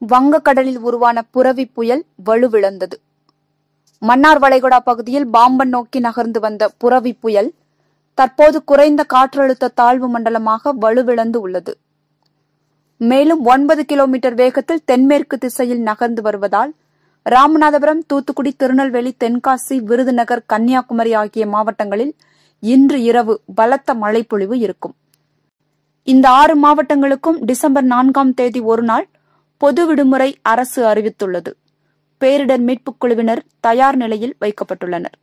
வங்கக்கடலில் உருவான புரவி புயல் வலுவிழந்தது மன்னார் வளைகுடா பகுதியில் பாம்பன் நோக்கி நகர்ந்து வந்த புரவி புயல் தற்போது குறைந்த காற்றழுத்த தாழ்வு மண்டலமாக வலுவிழந்து உள்ளது மேலும் ஒன்பது கிலோமீட்டர் வேகத்தில் தென்மேற்கு திசையில் நகர்ந்து வருவதால் ராமநாதபுரம் தூத்துக்குடி திருநெல்வேலி தென்காசி விருதுநகர் கன்னியாகுமரி ஆகிய மாவட்டங்களில் இன்று இரவு பலத்த மழைப்பொழிவு இருக்கும் இந்த ஆறு மாவட்டங்களுக்கும் டிசம்பர் நான்காம் தேதி ஒருநாள் பொது விடுமுறை அரசு அறிவித்துள்ளது பேரிடர் மீட்புக் குழுவினர் தயார் நிலையில் வைக்கப்பட்டுள்ளனர்